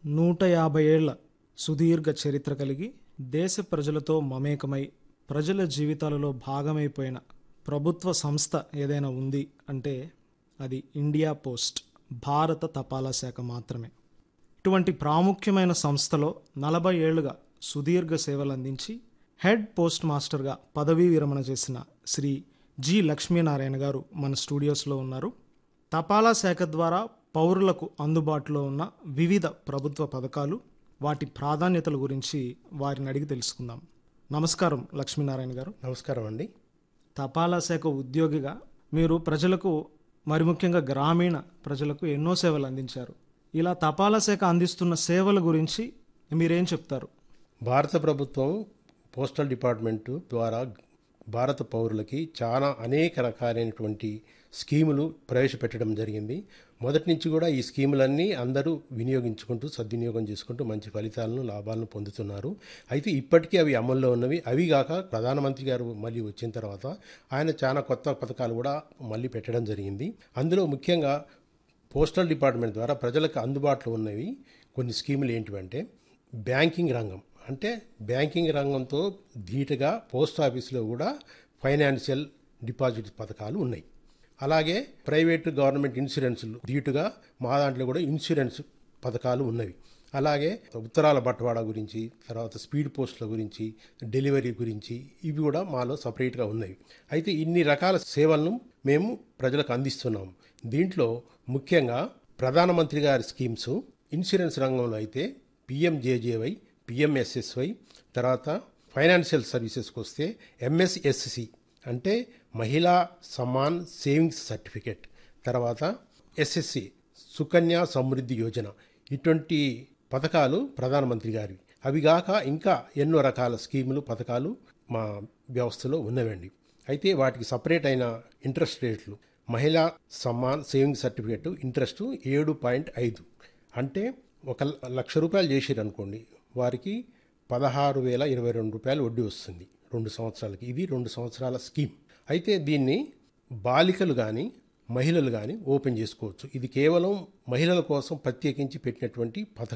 నూట యాభై ఏళ్ల సుదీర్ఘ చరిత్ర కలిగి దేశ ప్రజలతో మమేకమై ప్రజల జీవితాలలో భాగమైపోయిన ప్రభుత్వ సంస్థ ఏదైనా ఉంది అంటే అది ఇండియా పోస్ట్ భారత తపాలా శాఖ మాత్రమే ఇటువంటి ప్రాముఖ్యమైన సంస్థలో నలభై ఏళ్లుగా సుదీర్ఘ సేవలు అందించి హెడ్ పోస్ట్ మాస్టర్గా పదవీ విరమణ చేసిన శ్రీ జి లక్ష్మీనారాయణ గారు మన స్టూడియోస్లో ఉన్నారు తపాలా శాఖ ద్వారా పౌరులకు అందుబాటులో ఉన్న వివిధ ప్రభుత్వ పథకాలు వాటి ప్రాధాన్యతల గురించి వారిని అడిగి తెలుసుకుందాం నమస్కారం లక్ష్మీనారాయణ గారు నమస్కారం అండి తపాలా శాఖ ఉద్యోగిగా మీరు ప్రజలకు మరి ముఖ్యంగా గ్రామీణ ప్రజలకు ఎన్నో సేవలు అందించారు ఇలా తపాలా శాఖ అందిస్తున్న సేవల గురించి మీరేం చెప్తారు భారత ప్రభుత్వం పోస్టల్ డిపార్ట్మెంటు ద్వారా భారత పౌరులకి చాలా అనేక రకాలైనటువంటి స్కీములు ప్రవేశపెట్టడం జరిగింది మొదటి నుంచి కూడా ఈ స్కీములన్నీ అందరూ వినియోగించుకుంటూ సద్వినియోగం చేసుకుంటూ మంచి ఫలితాలను లాభాలను పొందుతున్నారు అయితే ఇప్పటికీ అవి అమల్లో ఉన్నవి అవి కాక ప్రధానమంత్రి గారు మళ్ళీ వచ్చిన తర్వాత ఆయన చాలా కొత్త పథకాలు కూడా మళ్ళీ పెట్టడం జరిగింది అందులో ముఖ్యంగా పోస్టల్ డిపార్ట్మెంట్ ద్వారా ప్రజలకు అందుబాటులో ఉన్నవి కొన్ని స్కీములు ఏంటివంటే బ్యాంకింగ్ రంగం అంటే బ్యాంకింగ్ రంగంతో ధీటుగా పోస్ట్ ఆఫీసులో కూడా ఫైనాన్షియల్ డిపాజిట్ పథకాలు ఉన్నాయి అలాగే ప్రైవేటు గవర్నమెంట్ ఇన్సూరెన్స్లు ధీటుగా మా దాంట్లో కూడా ఇన్సూరెన్స్ పథకాలు ఉన్నవి అలాగే ఉత్తరాల బట్వాడా గురించి తర్వాత స్పీడ్ పోస్టుల గురించి డెలివరీ గురించి ఇవి కూడా మాలో సపరేట్గా ఉన్నవి అయితే ఇన్ని రకాల సేవలను మేము ప్రజలకు అందిస్తున్నాము దీంట్లో ముఖ్యంగా ప్రధానమంత్రి గారి స్కీమ్స్ ఇన్సూరెన్స్ రంగంలో అయితే పిఎంజేజేవై పిఎంఎస్ఎస్వై తర్వాత ఫైనాన్షియల్ సర్వీసెస్కి వస్తే ఎంఎస్ఎస్సి అంటే మహిళా సమాన్ సేవింగ్స్ సర్టిఫికెట్ తర్వాత ఎస్ఎస్సి సుకన్య సమృద్ధి యోజన ఇటువంటి పథకాలు ప్రధానమంత్రి గారివి అవి కాక ఇంకా ఎన్నో రకాల స్కీములు పథకాలు మా వ్యవస్థలో ఉన్నవండి అయితే వాటికి సపరేట్ అయిన ఇంట్రెస్ట్ రేట్లు Mahila Samman saving certificate interest ఏడు పాయింట్ ఐదు అంటే ఒక లక్ష రూపాయలు చేసిరు అనుకోండి వారికి పదహారు వేల ఇరవై రెండు రూపాయలు వడ్డీ వస్తుంది రెండు సంవత్సరాలకి ఇది రెండు సంవత్సరాల స్కీమ్ అయితే దీన్ని బాలికలు కానీ మహిళలు కానీ ఓపెన్ చేసుకోవచ్చు ఇది కేవలం మహిళల కోసం ప్రత్యేకించి పెట్టినటువంటి పథకం